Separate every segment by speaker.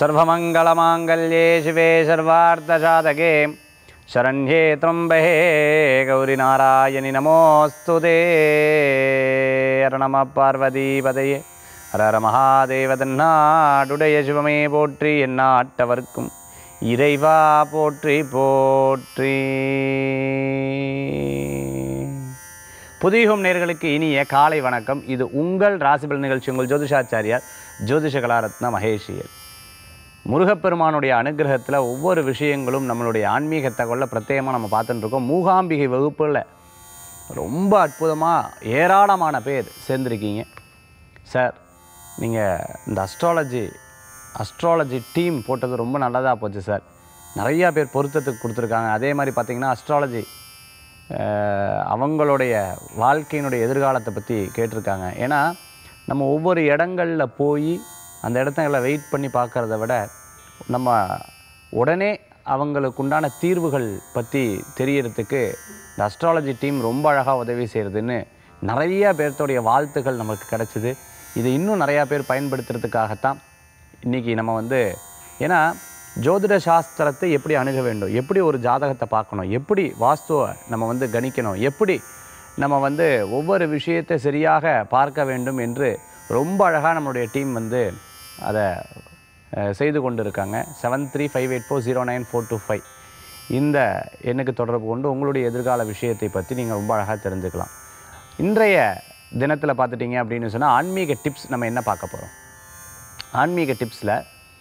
Speaker 1: सर्वमङ्गलमाङ्गल्ये शिवे सर्वार्थसाधके शरण्ये त्र्यम्बहे गौरिनारायणि नमोऽस्तु ते हर नमः பார்வதிபதையே ஹர மகாதேவதன்னாடுடைய சிவமே போற்றி எந்நாட்டவர்க்கும் இறைவா போற்றி போற்றி புதியுகம் நேர்களுக்கு இனிய காலை வணக்கம் இது உங்கள் ராசிபல் நிகழ்ச்சி உங்கள் ஜோதிஷாச்சாரியார் ஜோதிஷ கலாரத்ன மகேஷியர் முருகப்பெருமானுடைய அனுகிரகத்தில் ஒவ்வொரு விஷயங்களும் நம்மளுடைய ஆன்மீக தகவலில் பிரத்யேகமாக நம்ம பார்த்துட்டு இருக்கோம் மூகாம்பிகை வகுப்பில் ரொம்ப அற்புதமாக ஏராளமான பேர் சேர்ந்துருக்கீங்க சார் நீங்கள் இந்த அஸ்ட்ராலஜி அஸ்ட்ராலஜி டீம் போட்டது ரொம்ப நல்லதாக போச்சு சார் நிறையா பேர் பொருத்தத்துக்கு கொடுத்துருக்காங்க அதே மாதிரி பார்த்தீங்கன்னா அஸ்ட்ராலஜி அவங்களுடைய வாழ்க்கையினுடைய எதிர்காலத்தை பற்றி கேட்டிருக்காங்க ஏன்னா நம்ம ஒவ்வொரு இடங்களில் போய் அந்த இடத்துல வெயிட் பண்ணி பார்க்குறத விட நம்ம உடனே அவங்களுக்கு உண்டான தீர்வுகள் பற்றி தெரியறதுக்கு இந்த அஸ்ட்ராலஜி டீம் ரொம்ப அழகாக உதவி செய்கிறதுன்னு நிறைய பேர்த்தோடைய வாழ்த்துக்கள் நமக்கு கிடச்சிது இது இன்னும் நிறையா பேர் பயன்படுத்துறதுக்காகத்தான் இன்றைக்கி நம்ம வந்து ஏன்னா ஜோதிட சாஸ்திரத்தை எப்படி அணுக வேண்டும் எப்படி ஒரு ஜாதகத்தை பார்க்கணும் எப்படி வாஸ்துவை நம்ம வந்து கணிக்கணும் எப்படி நம்ம வந்து ஒவ்வொரு விஷயத்தை சரியாக பார்க்க வேண்டும் என்று ரொம்ப அழகாக நம்மளுடைய டீம் வந்து அதை அஹ், செய்து கொண்டு இருக்காங்க seven three five eight four zero nine four two five இந்த எண்ணுக்கு தொடர்பு கொண்டு உங்களுடைய எதிர்கால விஷயத்தை பற்றி நீங்கள் ரொம்ப அழகாக தெரிஞ்சுக்கலாம் இன்றைய தினத்தில் பார்த்துட்டிங்க அப்படின்னு சொன்னால் ஆன்மீக டிப்ஸ் நம்ம என்ன பார்க்க போகிறோம் ஆன்மீக டிப்ஸில்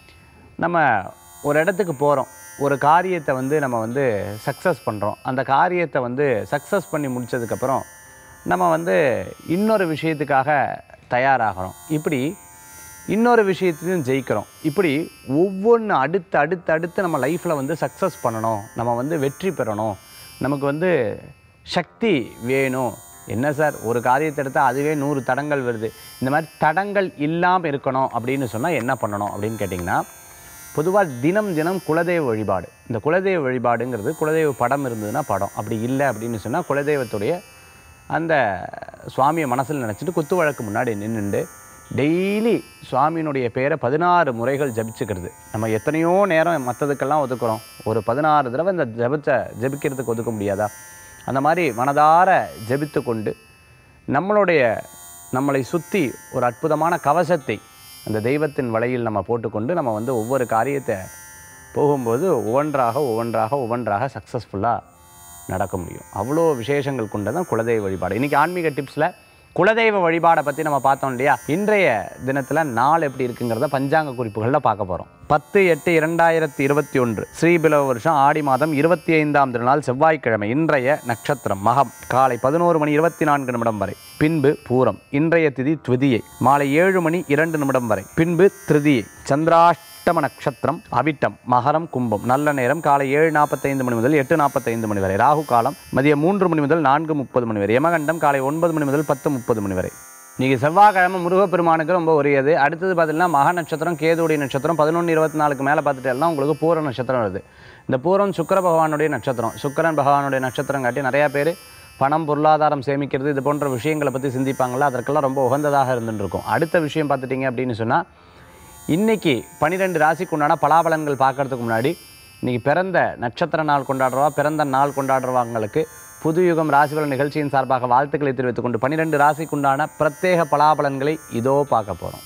Speaker 1: நம்ம ஒரு இடத்துக்கு போகிறோம் ஒரு காரியத்தை வந்து நம்ம வந்து சக்ஸஸ் பண்ணுறோம் அந்த காரியத்தை வந்து சக்ஸஸ் பண்ணி முடிச்சதுக்கப்புறம் நம்ம வந்து இன்னொரு விஷயத்துக்காக தயாராகிறோம் இப்படி இன்னொரு விஷயத்துலையும் ஜெயிக்கிறோம் இப்படி ஒவ்வொன்று அடுத்து அடுத்து அடுத்து நம்ம லைஃப்பில் வந்து சக்ஸஸ் பண்ணணும் நம்ம வந்து வெற்றி பெறணும் நமக்கு வந்து சக்தி வேணும் என்ன சார் ஒரு காரியத்தை எடுத்தால் அதுவே நூறு தடங்கள் வருது இந்த மாதிரி தடங்கள் இல்லாமல் இருக்கணும் அப்படின்னு சொன்னால் என்ன பண்ணணும் அப்படின்னு கேட்டிங்கன்னா பொதுவாக தினம் தினம் குலதெய்வ வழிபாடு இந்த குலதெய்வ வழிபாடுங்கிறது குலதெய்வ படம் இருந்ததுன்னா படம் அப்படி இல்லை அப்படின்னு சொன்னால் குலதெய்வத்துடைய அந்த சுவாமியை மனசில் நினச்சிட்டு குத்து வழக்கு முன்னாடி நின்றுண்டு டெய்லி சுவாமியினுடைய பேரை பதினாறு முறைகள் ஜபிச்சுக்கிறது நம்ம எத்தனையோ நேரம் மற்றதுக்கெல்லாம் ஒதுக்குறோம் ஒரு பதினாறு தடவை இந்த ஜபிச்ச ஜபிக்கிறதுக்கு ஒதுக்க முடியாதா அந்த மாதிரி மனதார ஜபித்து கொண்டு நம்மளுடைய நம்மளை சுற்றி ஒரு அற்புதமான கவசத்தை அந்த தெய்வத்தின் வலையில் நம்ம போட்டுக்கொண்டு நம்ம வந்து ஒவ்வொரு காரியத்தை போகும்போது ஒவ்வொன்றாக ஒவ்வொன்றாக ஒவ்வொன்றாக சக்ஸஸ்ஃபுல்லாக நடக்க முடியும் அவ்வளோ விசேஷங்கள் கொண்டதான் குலதெய்வ வழிபாடு இன்றைக்கி ஆன்மீக டிப்ஸில் குலதெய்வ வழிபாடை பற்றி நம்ம பார்த்தோம் இல்லையா இன்றைய தினத்தில் நாள் எப்படி இருக்குங்கிறத பஞ்சாங்க குறிப்புகளில் பார்க்க போகிறோம் பத்து எட்டு இரண்டாயிரத்தி இருபத்தி ஒன்று ஸ்ரீபிலவ வருஷம் ஆடி மாதம் இருபத்தி ஐந்தாம் திருநாள் செவ்வாய்க்கிழமை இன்றைய நட்சத்திரம் மகம் காலை பதினோரு மணி இருபத்தி நான்கு நிமிடம் வரை பின்பு பூரம் இன்றைய திதி துவிதியை மாலை ஏழு மணி இரண்டு நிமிடம் வரை பின்பு திருதியை சந்திராஷ்டம நட்சத்திரம் அவிட்டம் மகரம் கும்பம் நல்ல நேரம் காலை ஏழு நாற்பத்தைந்து மணி முதல் எட்டு நாற்பத்தைந்து மணி வரை ராகு காலம் மதியம் மூன்று மணி முதல் நான்கு முப்பது மணி வரை யமகண்டம் காலை ஒன்பது மணி முதல் பத்து முப்பது மணி வரை இன்னைக்கு செவ்வாய்க்கிழமை முருகப்பெருமானுக்கு ரொம்ப உரியது அடுத்தது பார்த்தீங்கன்னா மக நட்சத்திரம் கேதுடைய நட்சத்திரம் பதினொன்று இருபத்தி நாலுக்கு மேலே பார்த்துட்டேன்னா உங்களுக்கு பூர நட்சத்திரம் வருது இந்த பூரம் சுக்கிர பகவானுடைய நட்சத்திரம் சுக்கிரன் பகவானுடைய நட்சத்திரம் காட்டி நிறையா பேர் பணம் பொருளாதாரம் சேமிக்கிறது இது போன்ற விஷயங்களை பற்றி சிந்திப்பாங்களா அதற்கெல்லாம் ரொம்ப உகந்ததாக இருந்துட்டு இருக்கும் அடுத்த விஷயம் பார்த்துட்டிங்க அப்படின்னு சொன்னால் இன்னைக்கு பன்னிரெண்டு ராசிக்கு உண்டான பலாபலன்கள் பார்க்கறதுக்கு முன்னாடி இன்னைக்கு பிறந்த நட்சத்திர நாள் கொண்டாடுறவா பிறந்த நாள் கொண்டாடுறவங்களுக்கு புது யுகம் ராசிபலன் நிகழ்ச்சியின் சார்பாக வாழ்த்துக்களை தெரிவித்துக் கொண்டு பன்னிரெண்டு ராசிக்குண்டான பிரத்யேக பலாபலன்களை இதோ பார்க்க போகிறோம்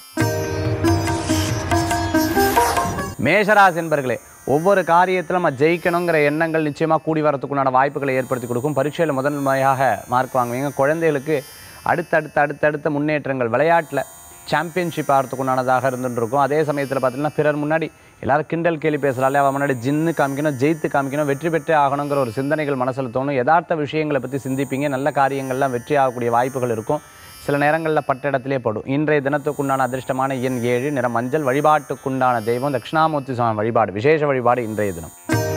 Speaker 1: மேஷராசி என்பர்களே ஒவ்வொரு காரியத்திலும் நம்ம ஜெயிக்கணுங்கிற எண்ணங்கள் நிச்சயமாக கூடி வரத்துக்குண்டான வாய்ப்புகளை ஏற்படுத்தி கொடுக்கும் பரீட்சையில் முதன்மையாக மார்க் வாங்குவீங்க குழந்தைகளுக்கு அடுத்தடுத்த அடுத்தடுத்த முன்னேற்றங்கள் விளையாட்டில் சாம்பியன்ஷிப் ஆகிறதுக்குண்டானதாக இருந்துட்டு இருக்கும் அதே சமயத்தில் பார்த்தீங்கன்னா பிறர் முன்னாடி எல்லாரும் கிண்டல் கேலி பேசுகிறாலே அவன் முன்னாடி ஜின்னு காமிக்கணும் ஜெயித்து காமிக்கணும் வெற்றி பெற்றே ஆகணுங்கிற ஒரு சிந்தனைகள் மனசில் தோணும் யதார்த்த விஷயங்களை பற்றி சிந்திப்பீங்க நல்ல காரியங்கள்லாம் வெற்றி ஆகக்கூடிய வாய்ப்புகள் இருக்கும் சில நேரங்களில் பட்ட இடத்திலே படும் இன்றைய தினத்துக்குண்டான அதிர்ஷ்டமான எண் ஏழு நிற மஞ்சள் வழிபாட்டுக்குண்டான தெய்வம் தட்சிணாமூர்த்தி சுவாமி வழிபாடு விசேஷ வழிபாடு இன்றைய தினம்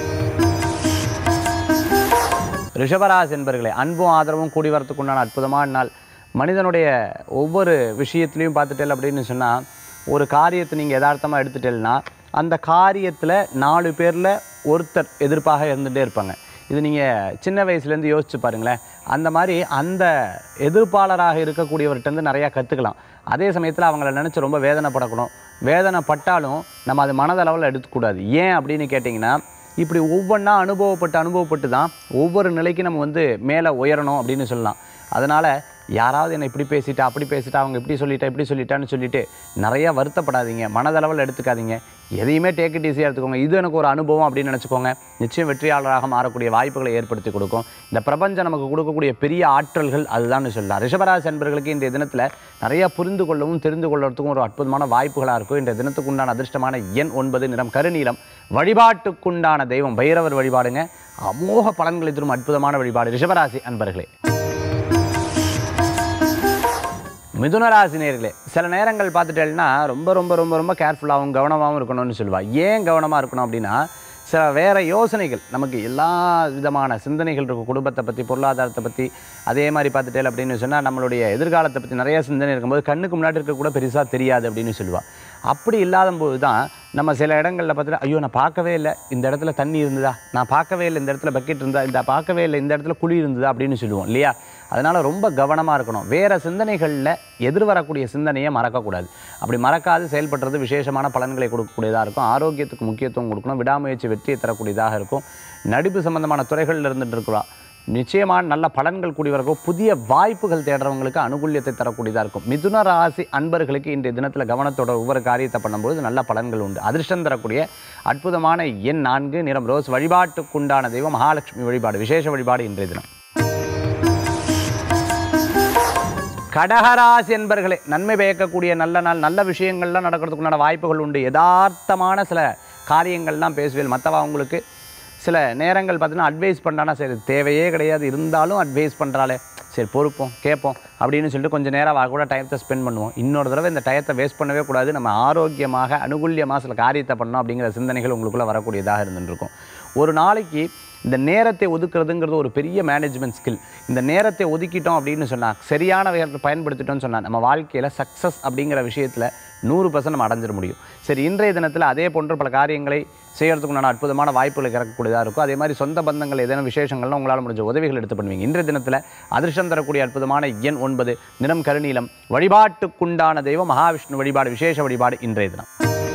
Speaker 1: ரிஷபராசி என்பர்களே அன்பும் ஆதரவும் கூடி வரத்துக்குண்டான அற்புதமான நாள் மனிதனுடைய ஒவ்வொரு விஷயத்துலையும் பார்த்துட்டேன் அப்படின்னு சொன்னால் ஒரு காரியத்தை நீங்கள் யதார்த்தமாக எடுத்துட்டேன்னா அந்த காரியத்தில் நாலு பேரில் ஒருத்தர் எதிர்ப்பாக இருந்துகிட்டே இருப்பாங்க இது நீங்கள் சின்ன வயசுலேருந்து யோசிச்சு பாருங்களேன் அந்த மாதிரி அந்த எதிர்ப்பாளராக இருக்கக்கூடியவர்கிட்டருந்து நிறையா கற்றுக்கலாம் அதே சமயத்தில் அவங்கள நினச்சி ரொம்ப வேதனைப்படக்கூடும் வேதனைப்பட்டாலும் நம்ம அது மனதளவில் எடுத்துக்கூடாது ஏன் அப்படின்னு கேட்டிங்கன்னா இப்படி ஒவ்வொன்றா அனுபவப்பட்டு அனுபவப்பட்டு தான் ஒவ்வொரு நிலைக்கு நம்ம வந்து மேலே உயரணும் அப்படின்னு சொல்லலாம் அதனால் யாராவது என்னை இப்படி பேசிட்டா அப்படி பேசிட்டா அவங்க இப்படி சொல்லிட்டா இப்படி சொல்லிட்டான்னு சொல்லிட்டு நிறைய வருத்தப்படாதீங்க மனதளவில் எடுத்துக்காதீங்க எதையுமே டேக் இட் ஈஸியாக எடுத்துக்கோங்க இது எனக்கு ஒரு அனுபவம் அப்படின்னு நினச்சிக்கோங்க நிச்சயம் வெற்றியாளராக மாறக்கூடிய வாய்ப்புகளை ஏற்படுத்தி கொடுக்கும் இந்த பிரபஞ்சம் நமக்கு கொடுக்கக்கூடிய பெரிய ஆற்றல்கள் அதுதான் சொல்லலாம் ரிஷபராசி என்பர்களுக்கு இன்றைய தினத்தில் நிறைய புரிந்து கொள்ளவும் தெரிந்து கொள்வதற்கும் ஒரு அற்புதமான வாய்ப்புகளாக இருக்கும் இன்றைய தினத்துக்கு உண்டான அதிர்ஷ்டமான எண் ஒன்பது நிறம் கருநீலம் வழிபாட்டுக்குண்டான தெய்வம் பைரவர் வழிபாடுங்க அமோக பலன்களை தரும் அற்புதமான வழிபாடு ரிஷபராசி அன்பர்களே மிதுனராசி நேர்களே சில நேரங்கள் பார்த்துட்டேன்னா ரொம்ப ரொம்ப ரொம்ப ரொம்ப கேர்ஃபுல்லாகவும் கவனமாகவும் இருக்கணும்னு சொல்லுவா ஏன் கவனமாக இருக்கணும் அப்படின்னா சில வேறு யோசனைகள் நமக்கு எல்லா விதமான சிந்தனைகள் இருக்கும் குடும்பத்தை பற்றி பொருளாதாரத்தை பற்றி அதே மாதிரி பார்த்துட்டேன் அப்படின்னு சொன்னால் நம்மளுடைய எதிர்காலத்தை பற்றி நிறைய சிந்தனை இருக்கும்போது கண்ணுக்கு முன்னாடி இருக்க கூட பெருசாக தெரியாது அப்படின்னு சொல்லுவாள் அப்படி இல்லாத போது தான் நம்ம சில இடங்களில் பார்த்துட்டு ஐயோ நான் பார்க்கவே இல்லை இந்த இடத்துல தண்ணி இருந்ததா நான் பார்க்கவே இல்லை இந்த இடத்துல பக்கெட் இருந்தா இந்த பார்க்கவே இல்லை இந்த இடத்துல குழி இருந்ததா அப்படின்னு சொல்லுவோம் இல்லையா அதனால் ரொம்ப கவனமாக இருக்கணும் வேறு சிந்தனைகளில் எதிர்வரக்கூடிய சிந்தனையை மறக்கக்கூடாது அப்படி மறக்காது செயல்படுறது விசேஷமான பலன்களை கொடுக்கக்கூடியதாக இருக்கும் ஆரோக்கியத்துக்கு முக்கியத்துவம் கொடுக்கணும் விடாமுயற்சி வெற்றியை தரக்கூடியதாக இருக்கும் நடிப்பு சம்பந்தமான துறைகளில் இருந்துட்டு இருக்கிறா நிச்சயமான நல்ல பலன்கள் கூடி வரக்கும் புதிய வாய்ப்புகள் தேடுறவங்களுக்கு அனுகூல்யத்தை தரக்கூடியதாக இருக்கும் மிதுன ராசி அன்பர்களுக்கு இன்றைய தினத்தில் கவனத்தோட ஒவ்வொரு காரியத்தை பண்ணும்போது நல்ல பலன்கள் உண்டு அதிர்ஷ்டம் தரக்கூடிய அற்புதமான எண் நான்கு நிறம் ரோஸ் வழிபாட்டுக்குண்டான தெய்வம் மகாலட்சுமி வழிபாடு விசேஷ வழிபாடு இன்றைய தினம் கடகராசி என்பர்களே நன்மை பயக்கக்கூடிய நல்ல நாள் நல்ல விஷயங்கள்லாம் நடக்கிறதுக்குண்டான வாய்ப்புகள் உண்டு யதார்த்தமான சில காரியங்கள்லாம் பேசுவேன் மற்றவா உங்களுக்கு சில நேரங்கள் பார்த்தீங்கன்னா அட்வைஸ் பண்ணானா சரி தேவையே கிடையாது இருந்தாலும் அட்வைஸ் பண்ணுறாளே சரி பொறுப்போம் கேட்போம் அப்படின்னு சொல்லிட்டு கொஞ்சம் நேரம் அவ கூட டயத்தை ஸ்பெண்ட் பண்ணுவோம் இன்னொரு தடவை இந்த டயத்தை வேஸ்ட் பண்ணவே கூடாது நம்ம ஆரோக்கியமாக அனுகூல்யமாக சில காரியத்தை பண்ணோம் அப்படிங்கிற சிந்தனைகள் உங்களுக்குள்ளே வரக்கூடியதாக இருந்துருக்கும் ஒரு நாளைக்கு இந்த நேரத்தை ஒதுக்குறதுங்கிறது ஒரு பெரிய மேனேஜ்மெண்ட் ஸ்கில் இந்த நேரத்தை ஒதுக்கிட்டோம் அப்படின்னு சொன்னால் சரியான வகையில் பயன்படுத்திட்டோம்னு சொன்னால் நம்ம வாழ்க்கையில் சக்ஸஸ் அப்படிங்கிற விஷயத்தில் நூறு பர்சன்ட் நம்ம அடைஞ்சிட முடியும் சரி இன்றைய தினத்தில் அதே போன்ற பல காரியங்களை செய்கிறதுக்கு உண்டான அற்புதமான வாய்ப்புகளை கிடைக்கக்கூடியதாக இருக்கும் அதே மாதிரி சொந்த பந்தங்கள் ஏதேனும் விசேஷங்கள்லாம் உங்களால் முடிஞ்ச உதவிகள் எடுத்து பண்ணுவீங்க இன்றைய தினத்தில் அதிர்ஷ்டம் தரக்கூடிய அற்புதமான எண் ஒன்பது நிறம் கருநீலம் வழிபாட்டுக்குண்டான தெய்வம் மகாவிஷ்ணு வழிபாடு விசேஷ வழிபாடு இன்றைய தினம்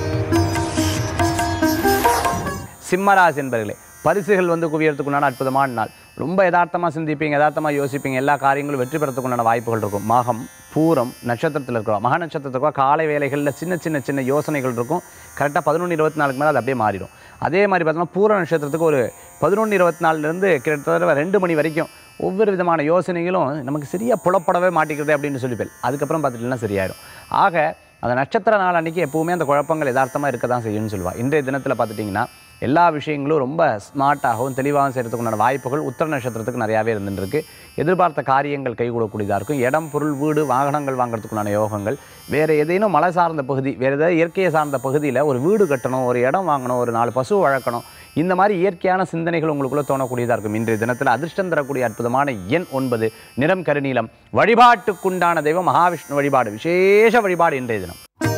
Speaker 1: சிம்மராசி என்பர்களே பரிசுகள் வந்து குவியறதுக்குண்டான அற்புதமான நாள் ரொம்ப யதார்த்தமாக சிந்திப்பீங்க யதார்த்தமாக யோசிப்பீங்க எல்லா காரியங்களும் வெற்றி பெறத்துக்குண்டான வாய்ப்புகள் இருக்கும் மகம் பூரம் நட்சத்திரத்தில் இருக்கிறோம் மக நட்சத்திரத்துக்கு காலை வேலைகளில் சின்ன சின்ன சின்ன யோசனைகள் இருக்கும் கரெக்டாக பதினொன்று இருபத்தி நாலுக்கு மேலே அது அப்படியே மாறிடும் அதே மாதிரி பார்த்தோம்னா பூர நட்சத்திரத்துக்கு ஒரு பதினொன்று இருபத்தி நாலுலேருந்து கிட்டத்தட்ட ரெண்டு மணி வரைக்கும் ஒவ்வொரு விதமான யோசனைகளும் நமக்கு சரியாக புலப்படவே மாட்டேங்கிறது அப்படின்னு சொல்லிப்பேன் அதுக்கப்புறம் பார்த்துட்டுலாம் சரியாயிடும் ஆக அந்த நட்சத்திர நாள் அன்றைக்கி எப்பவுமே அந்த குழப்பங்கள் யதார்த்தமாக இருக்க தான் செய்யும்னு சொல்லுவாள் இன்றைய தினத்தில் பார்த்துட்டிங்கன்னா எல்லா விஷயங்களும் ரொம்ப ஸ்மார்ட்டாகவும் தெளிவாகவும் செய்கிறதுக்குண்டான வாய்ப்புகள் உத்தர நட்சத்திரத்துக்கு நிறையாவே இருந்துருக்கு எதிர்பார்த்த காரியங்கள் கைகூடக்கூடியதாக இருக்கும் இடம் பொருள் வீடு வாகனங்கள் வாங்குறதுக்குண்டான யோகங்கள் வேறு ஏதேனும் மலை சார்ந்த பகுதி வேறு ஏதாவது இயற்கையை சார்ந்த பகுதியில் ஒரு வீடு கட்டணும் ஒரு இடம் வாங்கணும் ஒரு நாலு பசு வளர்க்கணும் இந்த மாதிரி இயற்கையான சிந்தனைகள் உங்களுக்குள்ள தோணக்கூடியதாக இருக்கும் இன்றைய தினத்தில் அதிர்ஷ்டம் தரக்கூடிய அற்புதமான எண் ஒன்பது நிறம் கருநீலம் வழிபாட்டுக்குண்டான தெய்வம் மகாவிஷ்ணு வழிபாடு விசேஷ வழிபாடு இன்றைய தினம்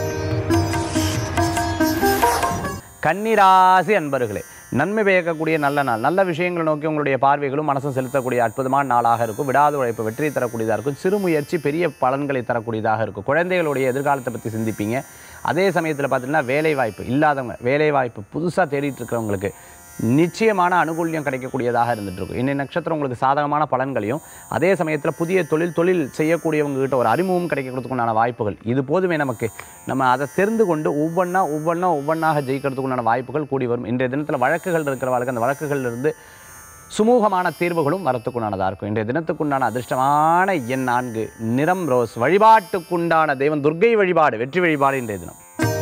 Speaker 1: கன்னிராசி அன்பர்களே நன்மை பயக்கக்கூடிய நல்ல நாள் நல்ல விஷயங்களை நோக்கி உங்களுடைய பார்வைகளும் மனசும் செலுத்தக்கூடிய அற்புதமான நாளாக இருக்கும் விடாத உழைப்பு வெற்றி தரக்கூடியதாக இருக்கும் சிறு முயற்சி பெரிய பலன்களை தரக்கூடியதாக இருக்கும் குழந்தைகளுடைய எதிர்காலத்தை பற்றி சிந்திப்பீங்க அதே சமயத்தில் பார்த்தீங்கன்னா வேலைவாய்ப்பு இல்லாதவங்க வேலைவாய்ப்பு புதுசாக தேடிட்டு இருக்கிறவங்களுக்கு நிச்சயமான அனுகூல்யம் கிடைக்கக்கூடியதாக இருந்துட்டு இருக்கும் இன்னை நட்சத்திரம் உங்களுக்கு சாதகமான பலன்களையும் அதே சமயத்தில் புதிய தொழில் தொழில் செய்யக்கூடியவங்க கிட்ட ஒரு அறிமுகம் கிடைக்கிறதுக்குண்டான வாய்ப்புகள் இது போதுமே நமக்கு நம்ம அதை தெரிந்து கொண்டு ஒவ்வொன்றா ஒவ்வொன்றா ஒவ்வொன்றாக ஜெயிக்கிறதுக்குண்டான வாய்ப்புகள் கூடி வரும் இன்றைய தினத்தில் வழக்குகள் இருக்கிறவர்களுக்கு அந்த வழக்குகள்ல இருந்து சுமூகமான தீர்வுகளும் வரத்துக்குண்டானதாக இருக்கும் இன்றைய தினத்துக்குண்டான அதிர்ஷ்டமான எண் நான்கு நிறம் ரோஸ் வழிபாட்டுக்குண்டான தெய்வம் துர்க்கை வழிபாடு வெற்றி வழிபாடு இன்றைய தினம்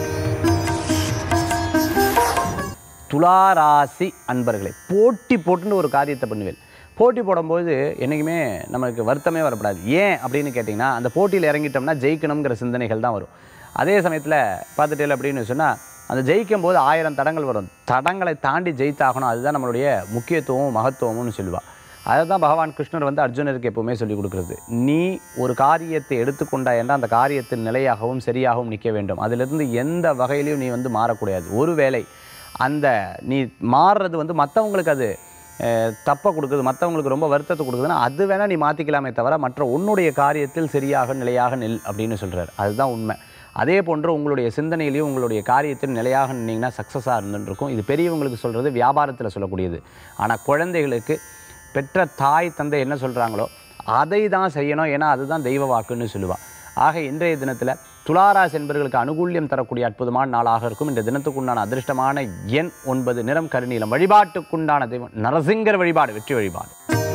Speaker 1: துலா ராசி அன்பர்களே போட்டி போட்டுன்னு ஒரு காரியத்தை பண்ணுவேன் போட்டி போடும்போது என்றைக்குமே நமக்கு வருத்தமே வரப்படாது ஏன் அப்படின்னு கேட்டிங்கன்னா அந்த போட்டியில் இறங்கிட்டோம்னா ஜெயிக்கணுங்கிற சிந்தனைகள் தான் வரும் அதே சமயத்தில் பார்த்துட்டேன் அப்படின்னு சொன்னால் அந்த ஜெயிக்கும் போது ஆயிரம் தடங்கள் வரும் தடங்களை தாண்டி ஜெயித்தாகணும் அதுதான் நம்மளுடைய முக்கியத்துவம் மகத்துவம்னு சொல்லுவாள் அதை தான் பகவான் கிருஷ்ணர் வந்து அர்ஜுனருக்கு எப்பவுமே சொல்லிக் கொடுக்குறது நீ ஒரு காரியத்தை எடுத்துக்கொண்டாய் என்றால் அந்த காரியத்தில் நிலையாகவும் சரியாகவும் நிற்க வேண்டும் அதிலிருந்து எந்த வகையிலையும் நீ வந்து மாறக்கூடாது ஒருவேளை அந்த நீ மாறுறது வந்து மற்றவங்களுக்கு அது அஹ், தப்பை கொடுக்குது மற்றவங்களுக்கு ரொம்ப வருத்தத்தை கொடுக்குதுன்னா அது வேணால் நீ மாற்றிக்கலாமே தவிர மற்ற உன்னுடைய காரியத்தில் சரியாக நிலையாக நில் அப்படின்னு சொல்கிறார் அதுதான் உண்மை அதே போன்று உங்களுடைய சிந்தனையிலையும் உங்களுடைய காரியத்தில் நிலையாக நின்னீங்கன்னா சக்ஸஸாக இருந்துருக்கும் இது பெரியவங்களுக்கு சொல்கிறது வியாபாரத்தில் சொல்லக்கூடியது ஆனால் குழந்தைகளுக்கு பெற்ற தாய் தந்தை என்ன சொல்கிறாங்களோ அதை தான் செய்யணும் ஏன்னா அதுதான் தெய்வ வாக்குன்னு சொல்லுவாள் ஆக இன்றைய தினத்தில் துளாராசி என்பவர்களுக்கு அனுகூல்யம் தரக்கூடிய அற்புதமான நாளாக இருக்கும் இந்த தினத்துக்குண்டான அதிர்ஷ்டமான எண் ஒன்பது நிறம் கருநீலம் வழிபாட்டுக்குண்டான தெய்வம் நரசிங்கர் வழிபாடு வெற்றி வழிபாடு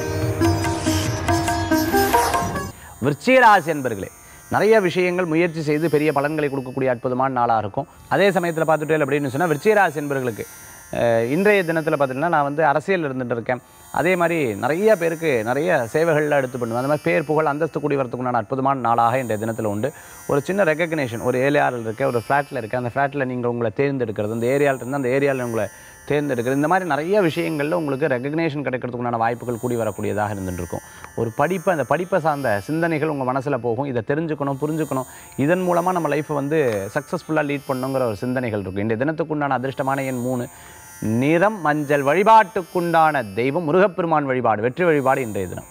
Speaker 1: விருச்சிகராசி என்பர்களே நிறைய விஷயங்கள் முயற்சி செய்து பெரிய பலன்களை கொடுக்கக்கூடிய அற்புதமான நாளாக இருக்கும் அதே சமயத்தில் பார்த்துட்டே அப்படின்னு சொன்னால் விருச்சிகராசி என்பர்களுக்கு அஹ், இன்றைய தினத்தில் பார்த்தீங்கன்னா நான் வந்து அரசியல் இருந்துட்டு இருக்கேன் அதே மாதிரி நிறைய பேருக்கு நிறைய சேவைகள்லாம் எடுத்து பண்ணுவேன் அந்த மாதிரி பேர் புகழ் அந்தஸ்து கூடி வரத்துக்குண்டான அற்புதமான நாளாக இன்றைய தினத்தில் உண்டு ஒரு சின்ன ரெக்கக்னேஷன் ஒரு ஏரியாவில் இருக்க ஒரு ஃப்ளாட்டில் இருக்க அந்த ஃப்ளாட்டில் நீங்கள் உங்களை தேர்ந்தெடுக்கிறது அந்த ஏரியாவில் இருந்து அந்த ஏரியாவில் உங்களை தேர்ந்தெடுக்கிறது இந்த மாதிரி நிறைய விஷயங்களில் உங்களுக்கு ரெகக்னேஷன் கிடைக்கிறதுக்குண்டான வாய்ப்புகள் கூடி வரக்கூடியதாக இருந்துட்டு இருக்கும் ஒரு படிப்பு அந்த படிப்பை சார்ந்த சிந்தனைகள் உங்கள் மனசில் போகும் இதை தெரிஞ்சுக்கணும் புரிஞ்சுக்கணும் இதன் மூலமாக நம்ம லைஃப்பை வந்து சக்ஸஸ்ஃபுல்லாக லீட் பண்ணணுங்கிற ஒரு சிந்தனைகள் இருக்கும் இந்த தினத்துக்குண்டான அதிர்ஷ்டமான எண் மூணு நிறம் மஞ்சள் வழிபாட்டுக்குண்டான தெய்வம் முருகப்பெருமான் வழிபாடு வெற்றி வழிபாடு இன்றைய தினம்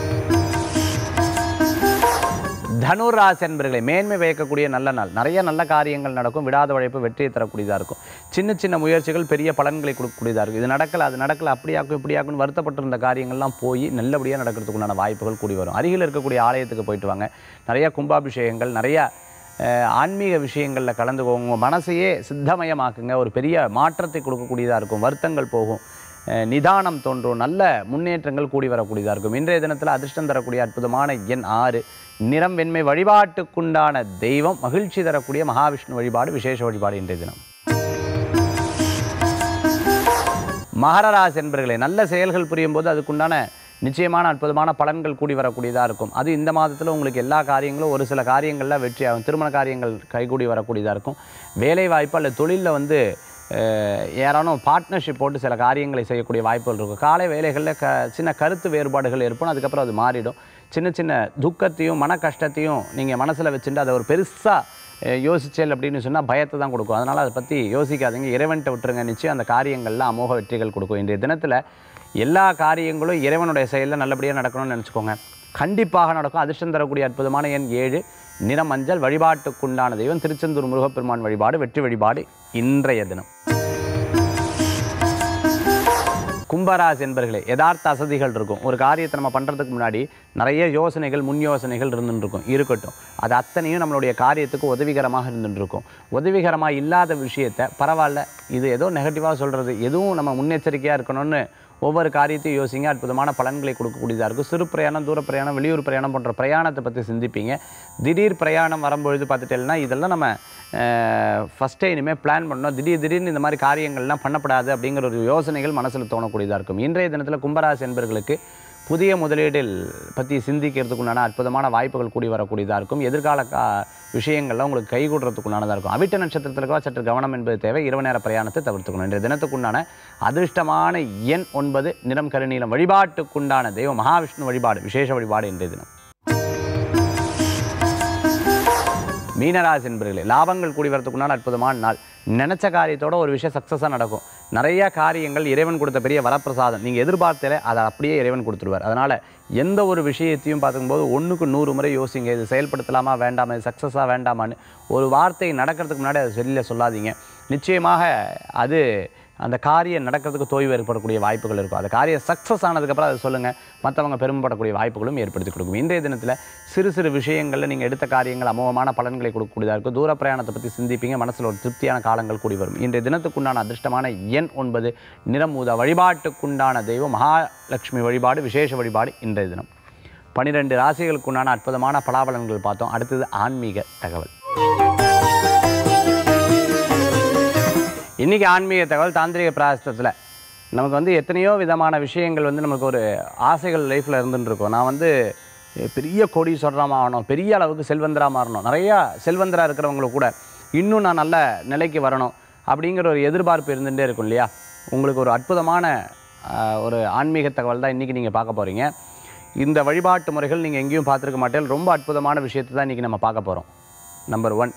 Speaker 1: தனுராசி என்பர்களை மேன்மை பயக்கக்கூடிய நல்ல நாள் நிறைய நல்ல காரியங்கள் நடக்கும் விடாத உழைப்பு வெற்றியை தரக்கூடியதாக இருக்கும் சின்ன சின்ன முயற்சிகள் பெரிய பலன்களை கொடுக்கக்கூடியதாக இருக்கும் இது நடக்கல அது நடக்கல அப்படியாக்கும் இப்படியாக்கும் வருத்தப்பட்டிருந்த காரியங்கள்லாம் போய் நல்லபடியாக நடக்கிறதுக்குண்டான வாய்ப்புகள் கூடி வரும் அருகில் இருக்கக்கூடிய ஆலயத்துக்கு போயிட்டு வாங்க நிறைய கும்பாபிஷேகங்கள் நிறைய அஹ், ஆன்மீக விஷயங்களில் கலந்துக்கோங்க உங்கள் மனசையே சித்தமயமாக்குங்க ஒரு பெரிய மாற்றத்தை கொடுக்கக்கூடியதாக இருக்கும் வருத்தங்கள் போகும் அஹ், நிதானம் தோன்றும் நல்ல முன்னேற்றங்கள் கூடி வரக்கூடியதாக இருக்கும் இன்றைய தினத்தில் அதிர்ஷ்டம் தரக்கூடிய அற்புதமான எண் ஆறு நிறம் வெண்மை வழிபாட்டுக்குண்டான தெய்வம் மகிழ்ச்சி தரக்கூடிய மகாவிஷ்ணு வழிபாடு விசேஷ வழிபாடு இன்றைய தினம் மகர ராசி என்பர்களே நல்ல செயல்கள் புரியும் போது அதுக்குண்டான நிச்சயமான அற்புதமான பலன்கள் கூடி வரக்கூடியதாக இருக்கும் அது இந்த மாதத்தில் உங்களுக்கு எல்லா காரியங்களும் ஒரு சில காரியங்களில் வெற்றியாகும் திருமண காரியங்கள் கைகூடி வரக்கூடியதாக இருக்கும் வேலை வாய்ப்பு அல்லது தொழிலில் வந்து அஹ், யாரானும் பார்ட்னர்ஷிப் போட்டு சில காரியங்களை செய்யக்கூடிய வாய்ப்புகள் இருக்கும் காலை வேலைகளில் க சின்ன கருத்து வேறுபாடுகள் ஏற்படும் அதுக்கப்புறம் அது மாறிடும் சின்ன சின்ன துக்கத்தையும் மன கஷ்டத்தையும் நீங்கள் மனசில் வச்சுட்டு அதை ஒரு பெருசாக யோசிச்சல் அப்படின்னு சொன்னால் பயத்தை தான் கொடுக்கும் அதனால் அதை பற்றி யோசிக்காதீங்க இறைவன்கிட்ட விட்டுருங்க நிச்சயம் அந்த காரியங்கள்லாம் அமோக வெற்றிகள் கொடுக்கும் இன்றைய தினத்தில் எல்லா காரியங்களும் இறைவனுடைய செயலில் நல்லபடியாக நடக்கணும்னு நினச்சிக்கோங்க கண்டிப்பாக நடக்கும் அதிர்ஷ்டம் தரக்கூடிய அற்புதமான எண் ஏழு நிறம் மஞ்சள் வழிபாட்டுக்குண்டான தெய்வம் திருச்செந்தூர் முருகப்பெருமான் வழிபாடு வெற்றி வழிபாடு இன்றைய தினம் கும்பராசி என்பர்களே யதார்த்த அசதிகள் இருக்கும் ஒரு காரியத்தை நம்ம பண்ணுறதுக்கு முன்னாடி நிறைய யோசனைகள் முன் யோசனைகள் இருந்துட்டு இருக்கும் இருக்கட்டும் அது அத்தனையும் நம்மளுடைய காரியத்துக்கு உதவிகரமாக இருந்துட்டு இருக்கும் உதவிகரமாக இல்லாத விஷயத்தை பரவாயில்ல இது ஏதோ நெகட்டிவாக சொல்கிறது எதுவும் நம்ம முன்னெச்சரிக்கையாக இருக்கணும்னு ஒவ்வொரு காரியத்தையும் யோசிங்க அற்புதமான பலன்களை கொடுக்கக்கூடியதாக இருக்கும் சிறு பிரயாணம் தூர பிரயாணம் வெளியூர் பிரயாணம் போன்ற பிரயாணத்தை பற்றி சிந்திப்பீங்க திடீர் பிரயாணம் வரும்பொழுது பார்த்துட்டேன்னா இதெல்லாம் நம்ம ஃபஸ்ட்டே இனிமேல் பிளான் பண்ணோம் திடீர் திடீர்னு இந்த மாதிரி காரியங்கள்லாம் பண்ணப்படாது அப்படிங்கிற ஒரு யோசனைகள் மனசில் தோணக்கூடியதாக இருக்கும் இன்றைய தினத்தில் கும்பராசி என்பர்களுக்கு புதிய முதலீடில் பற்றி சிந்திக்கிறதுக்குண்டான அற்புதமான வாய்ப்புகள் கூடி வரக்கூடியதாக இருக்கும் எதிர்கால கா விஷயங்கள்லாம் உங்களுக்கு கைகூடுறதுக்குண்டானதாக இருக்கும் அவிட்ட நட்சத்திரத்திற்காக சற்று கவனம் என்பது தேவை இரவு நேர பிரயாணத்தை தவிர்த்துக்கணும் இன்றைய தினத்துக்குண்டான அதிர்ஷ்டமான எண் ஒன்பது நிறம் கருநீலம் வழிபாட்டுக்குண்டான தெய்வம் மகாவிஷ்ணு வழிபாடு விசேஷ வழிபாடு இன்றைய தினம் மீனராசி என்பர்களே லாபங்கள் கூடி வரத்துக்குண்டான அற்புதமான நாள் நினச்ச காரியத்தோட ஒரு விஷயம் சக்ஸஸாக நடக்கும் நிறைய காரியங்கள் இறைவன் கொடுத்த பெரிய வரப்பிரசாதம் நீங்கள் எதிர்பார்த்தல அதை அப்படியே இறைவன் கொடுத்துருவார் அதனால் எந்த ஒரு விஷயத்தையும் பார்க்கும்போது ஒன்றுக்கு நூறு முறை யோசிங்க இது செயல்படுத்தலாமா வேண்டாமா இது சக்ஸஸாக வேண்டாமான்னு ஒரு வார்த்தை நடக்கிறதுக்கு முன்னாடி அதை வெளியில் சொல்லாதீங்க நிச்சயமாக அது அந்த காரியம் நடக்கிறதுக்கு தொய்வு ஏற்படக்கூடிய வாய்ப்புகள் இருக்கும் அந்த காரியம் சக்ஸஸ் ஆனதுக்கப்புறம் அதை சொல்லுங்கள் மற்றவங்க பெருமைப்படக்கூடிய வாய்ப்புகளும் ஏற்படுத்தி கொடுக்கும் இன்றைய தினத்தில் சிறு சிறு விஷயங்களில் நீங்கள் எடுத்த காரியங்கள் அமோகமான பலன்களை கொடுக்கக்கூடியதாக இருக்கும் தூர பிரயாணத்தை பற்றி சிந்திப்பீங்க மனசில் ஒரு திருப்தியான காலங்கள் கூடி வரும் இன்றைய தினத்துக்குண்டான அதிர்ஷ்டமான எண் ஒன்பது நிறமூதா வழிபாட்டுக்குண்டான தெய்வம் மகாலட்சுமி வழிபாடு விசேஷ வழிபாடு இன்றைய தினம் பனிரெண்டு ராசிகளுக்குண்டான அற்புதமான பலாபலன்கள் பார்த்தோம் அடுத்தது ஆன்மீக தகவல் இன்றைக்கி ஆன்மீக தகவல் தாந்திரிக பிராயசத்தில் நமக்கு வந்து எத்தனையோ விதமான விஷயங்கள் வந்து நமக்கு ஒரு ஆசைகள் லைஃப்பில் இருந்துட்டு இருக்கும் நான் வந்து பெரிய கோடீஸ்வரராக ஆகணும் பெரிய அளவுக்கு செல்வந்தராக மாறணும் நிறையா செல்வந்தராக இருக்கிறவங்களுக்கு கூட இன்னும் நான் நல்ல நிலைக்கு வரணும் அப்படிங்கிற ஒரு எதிர்பார்ப்பு இருந்துகிட்டே இருக்கும் இல்லையா உங்களுக்கு ஒரு அற்புதமான ஆஹ், ஒரு ஆன்மீக தகவல் தான் இன்றைக்கி நீங்கள் பார்க்க போகிறீங்க இந்த வழிபாட்டு முறைகள் நீங்கள் எங்கேயும் பார்த்துருக்க மாட்டேன் ரொம்ப அற்புதமான விஷயத்தை தான் இன்றைக்கி நம்ம பார்க்க போகிறோம் நம்பர் ஒன்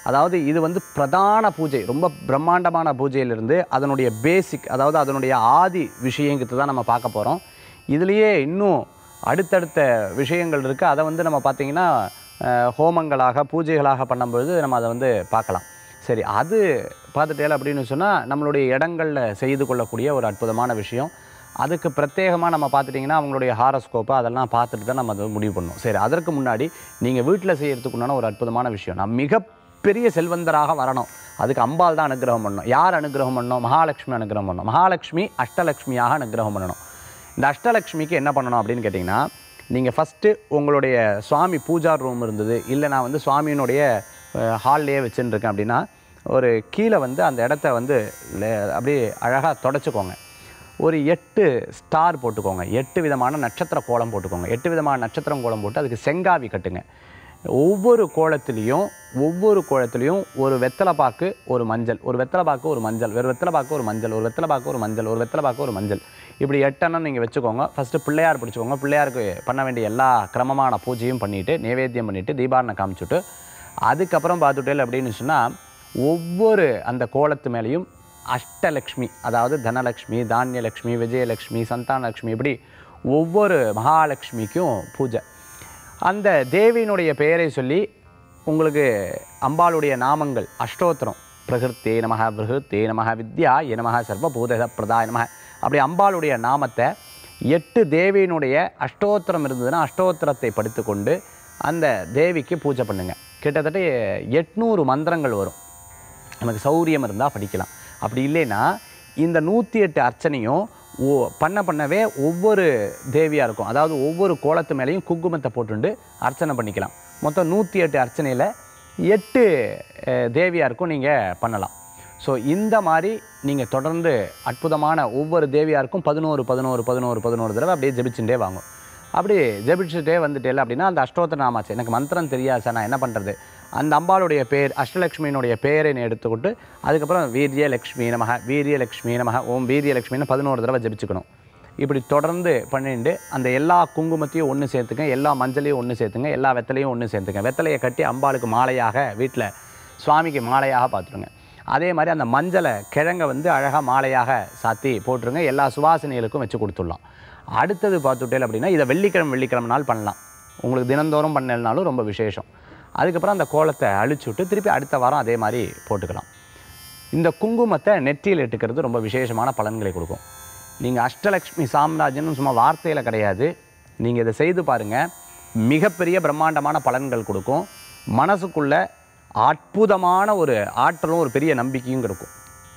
Speaker 1: அதாவது இது வந்து பிரதான பூஜை ரொம்ப பிரம்மாண்டமான பூஜையிலிருந்து அதனுடைய பேசிக் அதாவது அதனுடைய ஆதி விஷயங்கிறது தான் நம்ம பார்க்க போகிறோம் இதுலேயே இன்னும் அடுத்தடுத்த விஷயங்கள் இருக்குது அதை வந்து நம்ம பார்த்திங்கன்னா அஹ், ஹோமங்களாக பூஜைகளாக பண்ணும்பொழுது நம்ம அதை வந்து பார்க்கலாம் சரி அது பார்த்துட்டேல அப்படின்னு சொன்னால் நம்மளுடைய இடங்களில் செய்து கொள்ளக்கூடிய ஒரு அற்புதமான விஷயம் அதுக்கு பிரத்யேகமாக நம்ம பார்த்துட்டிங்கன்னா அவங்களுடைய ஹாரஸ்கோப்பை அதெல்லாம் பார்த்துட்டு தான் நம்ம அதை முடிவு பண்ணணும் சரி அதற்கு முன்னாடி நீங்கள் வீட்டில் செய்கிறதுக்கு உண்டான ஒரு அற்புதமான விஷயம் நான் மிகப்பெரிய செல்வந்தராக வரணும் அதுக்கு அம்பாள் தான் அனுகிரகம் பண்ணணும் யார் அனுகிரகம் பண்ணணும் மகாலட்சுமி அனுகிரகம் பண்ணணும் மகாலட்சுமி அஷ்டலக்ஷ்மியாக அனுகிரகம் பண்ணணும் இந்த அஷ்டலக்ஷ்மிக்கு என்ன பண்ணணும் அப்படின்னு கேட்டிங்கன்னா நீங்கள் ஃபஸ்ட்டு உங்களுடைய சுவாமி பூஜா ரூம் இருந்தது இல்லை நான் வந்து சுவாமியினுடைய ஹால்லையே வச்சுன்னு இருக்கேன் அப்படின்னா ஒரு கீழே வந்து அந்த இடத்த வந்து லே- அப்படியே அழகாக தொடச்சிக்கோங்க ஒரு எட்டு ஸ்டார் போட்டுக்கோங்க எட்டு விதமான நட்சத்திர கோலம் போட்டுக்கோங்க எட்டு விதமான நட்சத்திரம் கோலம் போட்டு அதுக்கு செங்காவி கட்டுங்க ஒவ்வொரு கோலத்துலேயும் ஒவ்வொரு கோலத்துலேயும் ஒரு வெத்தலை பாக்கு ஒரு மஞ்சள் ஒரு வெத்தலை பாக்கு ஒரு மஞ்சள் ஒரு வெத்தலை பாக்கு ஒரு மஞ்சள் ஒரு வெத்தலை பாக்கு ஒரு மஞ்சள் ஒரு வெத்தலை பாக்கு ஒரு மஞ்சள் இப்படி எட்டெண்ணம் நீங்கள் வச்சுக்கோங்க ஃபஸ்ட்டு பிள்ளையார் பிடிச்சிக்கோங்க பிள்ளையாருக்கு பண்ண வேண்டிய எல்லா கிரமமான பூஜையும் பண்ணிவிட்டு நைவேத்தியம் பண்ணிவிட்டு தீபாரணை காமிச்சுட்டு அதுக்கப்புறம் பார்த்துட்டேல் அப்படின்னு சொன்னால் ஒவ்வொரு அந்த கோலத்து மேலேயும் அஷ்டலக்ஷ்மி அதாவது தனலக்ஷ்மி தானியலக்ஷ்மி விஜயலக்ஷ்மி சந்தானலக்ஷ்மி இப்படி ஒவ்வொரு மகாலட்சுமிக்கும் பூஜை அந்த தேவியினுடைய பெயரை சொல்லி உங்களுக்கு அம்பாளுடைய நாமங்கள் அஷ்டோத்திரம் பிரகிருத்தே நமக பிரகிருத்தே நமக வித்யா ஏ நமக சர்வபூத பிரதாய நமக அப்படி அம்பாளுடைய நாமத்தை எட்டு தேவியினுடைய அஷ்டோத்திரம் இருந்ததுன்னா அஷ்டோத்திரத்தை படித்துக்கொண்டு அந்த தேவிக்கு பூஜை பண்ணுங்க கிட்டத்தட்ட எட்நூறு மந்திரங்கள் வரும் நமக்கு சௌரியம் இருந்தால் படிக்கலாம் அப்படி இல்லைன்னா இந்த நூற்றி எட்டு அர்ச்சனையும் ஓ பண்ண பண்ணவே ஒவ்வொரு தேவியாக இருக்கும் அதாவது ஒவ்வொரு கோலத்து மேலேயும் குங்குமத்தை போட்டுண்டு அர்ச்சனை பண்ணிக்கலாம் மொத்தம் நூற்றி எட்டு அர்ச்சனையில் எட்டு அஹ், தேவியாருக்கும் நீங்கள் பண்ணலாம் ஸோ இந்த மாதிரி நீங்கள் தொடர்ந்து அற்புதமான ஒவ்வொரு தேவியாருக்கும் பதினோரு பதினோரு பதினோரு பதினோரு தடவை அப்படியே ஜெபிச்சுட்டே வாங்க அப்படி ஜெபிச்சுட்டே வந்துட்டேல அப்படின்னா அந்த அஷ்டோத்திர நாமாச்சு எனக்கு மந்திரம் தெரியாது சார் நான் என்ன பண்ணுறது அந்த அம்பாளுடைய பேர் அஷ்டலக்ஷ்மியினுடைய பேரை நீ எடுத்துக்கிட்டு அதுக்கப்புறம் வீரியலக்ஷ்மி நமக வீரியலக்ஷ்மி நமக ஓம் வீரியலக்ஷ்மின்னு பதினோரு தடவை ஜெபிச்சுக்கணும் இப்படி தொடர்ந்து பண்ணிட்டு அந்த எல்லா குங்குமத்தையும் ஒன்று சேர்த்துங்க எல்லா மஞ்சளையும் ஒன்று சேர்த்துங்க எல்லா வெத்தலையும் ஒன்று சேர்த்துங்க வெத்தலையை கட்டி அம்பாளுக்கு மாலையாக வீட்டில் சுவாமிக்கு மாலையாக பார்த்துருங்க அதே மாதிரி அந்த மஞ்சளை கிழங்க வந்து அழகாக மாலையாக சாத்தி போட்டுருங்க எல்லா சுவாசினிகளுக்கும் வச்சு கொடுத்துடலாம் அடுத்தது பார்த்துட்டேல் அப்படின்னா இதை வெள்ளிக்கிழமை வெள்ளிக்கிழமை நாள் பண்ணலாம் உங்களுக்கு தினந்தோறும் பண்ணலனாலும் ரொம்ப விசேஷம் அதுக்கப்புறம் அந்த கோலத்தை அழிச்சு விட்டு திருப்பி அடுத்த வாரம் அதே மாதிரி போட்டுக்கலாம் இந்த குங்குமத்தை நெற்றியில் இட்டுக்கிறது ரொம்ப விசேஷமான பலன்களை கொடுக்கும் நீங்கள் அஷ்டலக்ஷ்மி சாம்ராஜ்யம்னு சும்மா வார்த்தையில் கிடையாது நீங்கள் இதை செய்து பாருங்கள் மிகப்பெரிய பிரம்மாண்டமான பலன்கள் கொடுக்கும் மனசுக்குள்ள அற்புதமான ஒரு ஆற்றலும் ஒரு பெரிய நம்பிக்கையும் இருக்கும்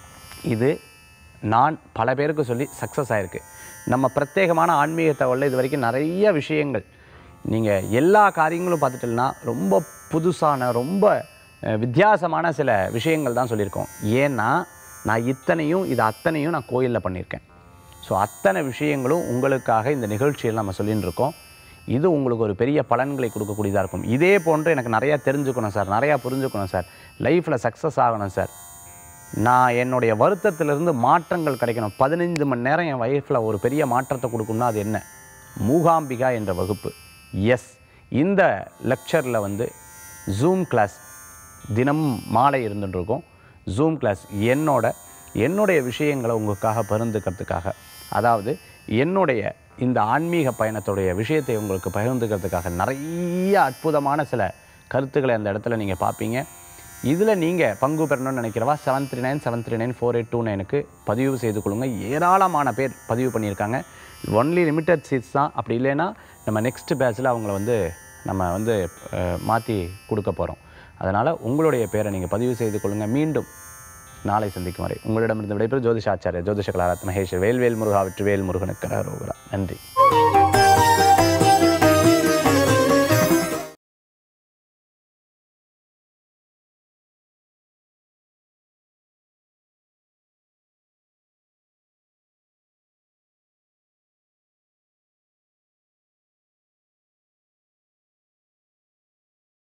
Speaker 1: இது நான் பல பேருக்கு சொல்லி சக்ஸஸ் ஆயிருக்கு நம்ம பிரத்யேகமான ஆன்மீக தகவலில் இது வரைக்கும் நிறைய விஷயங்கள் நீங்கள் எல்லா காரியங்களும் பார்த்துட்டீங்கன்னா ரொம்ப புதுசான ரொம்ப அஹ், வித்தியாசமான சில விஷயங்கள் தான் சொல்லியிருக்கோம் ஏன்னா நான் இத்தனையும் இது அத்தனையும் நான் கோயிலில் பண்ணியிருக்கேன் ஸோ அத்தனை விஷயங்களும் உங்களுக்காக இந்த நிகழ்ச்சியில் நம்ம சொல்லின்னு இருக்கோம் இது உங்களுக்கு ஒரு பெரிய பலன்களை கொடுக்கக்கூடியதாக இருக்கும் இதே போன்று எனக்கு நிறையா தெரிஞ்சுக்கணும் சார் நிறையா புரிஞ்சுக்கணும் சார் லைஃப்பில் சக்ஸஸ் ஆகணும் சார் நான் என்னுடைய வருத்தத்திலிருந்து மாற்றங்கள் கிடைக்கணும் பதினைந்து மணி நேரம் என் லைஃப்பில் ஒரு பெரிய மாற்றத்தை கொடுக்கணும்னா அது என்ன மூகாம்பிகா என்ற வகுப்பு எஸ் இந்த லெக்சரில் வந்து ஜூம் கிளாஸ் தினமும் மாலை இருந்துட்டு இருக்கும் ஜூம் கிளாஸ் என்னோட என்னுடைய விஷயங்களை உங்களுக்காக பகிர்ந்துக்கிறதுக்காக அதாவது என்னுடைய இந்த ஆன்மீக பயணத்துடைய விஷயத்தை உங்களுக்கு பகிர்ந்துக்கிறதுக்காக நிறைய அற்புதமான சில கருத்துக்களை அந்த இடத்துல நீங்கள் பார்ப்பீங்க இதில் நீங்கள் பங்கு பெறணும்னு நினைக்கிறவா seven three nine seven three nine four eight two நைனுக்கு பதிவு செய்து கொள்ளுங்க ஏராளமான பேர் பதிவு பண்ணியிருக்காங்க ஒன்லி லிமிட்டட் சீட்ஸ் தான் அப்படி இல்லைன்னா நம்ம நெக்ஸ்ட் பேட்சில் அவங்கள வந்து நம்ம வந்து மாற்றி கொடுக்க போகிறோம் அதனால் உங்களுடைய பேரை நீங்கள் பதிவு செய்து கொள்ளுங்கள் மீண்டும் நாளை சந்திக்கும் வரை உங்களிடமிருந்து விடைபெறும் ஜோதிஷாச்சாரிய ஜோதிஷ கலாரத் மகேஷ் வேல்வேல் முருகா வெற்றி வேல் முருகனுக்கு கரோகரா நன்றி